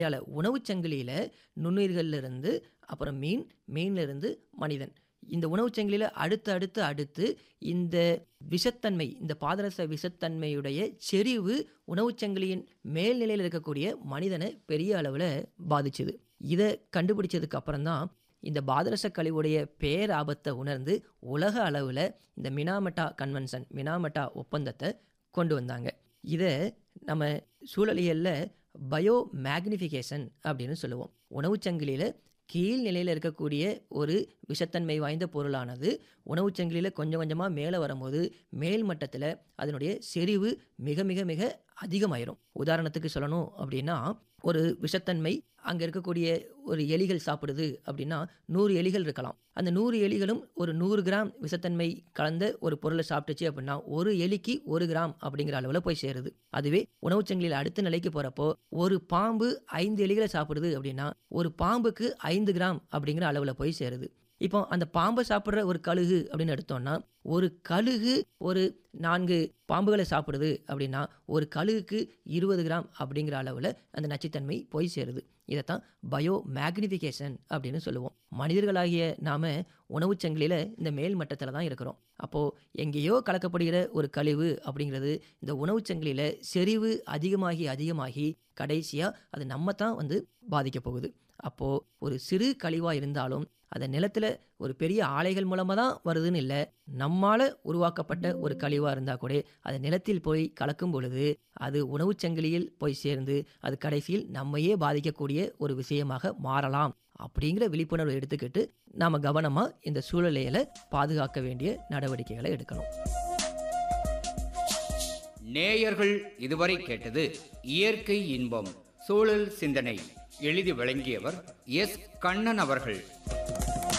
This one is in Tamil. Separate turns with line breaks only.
அதனால உணவுச் சங்கிலியில நுண்ணுயிர்கள்ல இருந்து அப்புறம் மீன், மீன்ல இருந்து மனிதன். இந்த உணவுச் சங்கிலியில அடுத்து, அடுத்து, அடுத்து இந்த விஷத்தன்மை, இந்த பாதரச விஷத்தன்மையுடைய செறிவு உணவுச் சங்கிலியின் மேல் நிலையில இருக்கக்கூடிய மனிதன பெரிய அளவுல பாதிச்சது. இத கண்டுபிடிச்சதுக்கு அப்புறம் தான் இந்த பாதரச கழிவுடைய பேராபத்த உணர்ந்து உலக அளவுல இந்த மினாமெட்டா கன்வென்ஷன், மினாமெட்டா ஒப்பந்தத்த கொண்டு வந்தாங்க. இத நம்ம சூழலியல்ல பயோ மேக்னிஃபிகேஷன் அப்படின்னு சொல்லுவோம். உணவுச் சங்கிலியில கீழ் நிலையில இருக்கக்கூடிய ஒரு விஷத்தன்மை வாய்ந்த பொருளானது உணவுச் சங்கிலியில கொஞ்சம் கொஞ்சமா மேல வரும்போது, மேல் மட்டத்தில அதனுடைய செறிவு மிக மிக மிக அதிகமாயிரும். உதாரணத்துக்கு சொல்லணும் அப்படின்னா, ஒரு விஷத்தன்மை அங்க இருக்கக்கூடிய ஒரு எலிகள் சாப்பிடுது அப்படின்னா, 100 எலிகள் இருக்கலாம். அந்த 100 எலிகளும் ஒரு 100 கிராம் விஷத்தன்மை கலந்த ஒரு பொருள சாப்பிட்டுச்சு அப்படின்னா, ஒரு எலிக்கு 1 கிராம் அப்படிங்கிற அளவுல போய் சேருது. அதுவே உணவுச் சங்கிலியில அடுத்த நிலைக்கு போறப்போ, ஒரு பாம்பு 5 எலிகள சாப்பிடுது அப்படின்னா, ஒரு பாம்புக்கு 5 கிராம் அப்படிங்கிற அளவுல போய் சேருது. இப்போ அந்த பாம்ப சாப்பிடுற ஒரு கழுகு அப்படின்னு எடுத்தோம்னா, ஒரு கழுகு ஒரு 4 பாம்புகள சாப்பிடுது அப்படின்னா, ஒரு கழுகுக்கு 20 கிராம் அப்படிங்கிற அளவுல அந்த நச்சுத்தன்மை போய் சேருது. இதத்தான் பயோ மேக்னிஃபிகேஷன் அப்படின்னு சொல்லுவோம். மனிதர்களாகிய நாம உணவுச் சங்கிலியில இந்த மேல் மட்டத்தில தான் இருக்கிறோம். அப்போ எங்கேயோ கலக்கப்படுகிற ஒரு கழிவு அப்படிங்கிறது இந்த உணவுச் சங்கிலியில செறிவு அதிகமாகி, அதிகமாகி கடைசியா அது நம்ம தான் வந்து பாதிக்கப் போகுது. அப்போ ஒரு சிறு கழிவா இருந்தாலும், அத நிலத்தில ஒரு பெரிய ஆலைகள் மூலமா தான் வருதுன்னு இல்ல. நம்மால உருவாக்கப்பட்ட ஒரு கழிவா இருந்தா கூட, அது நிலத்தில் போய் கலக்கும் பொழுது, அது உணவுச் சங்கிலியில் போய் சேர்ந்து, அது கடைசியில் நம்மையே பாதிக்கக்கூடிய ஒரு விஷயமாக மாறலாம். அப்படிங்கிற விழிப்புணர்வு எடுத்துக்கிட்டு, நாம கவனமா இந்த சூழலியல பாதுகாக்க வேண்டிய நடவடிக்கைகள எடுக்கணும்.
நேயர்கள் இதுவரை கேட்டது இயற்கை இன்பம் சூழல் சிந்தனை எழுதி வழங்கியவர் எஸ் கண்ணன் அவர்கள்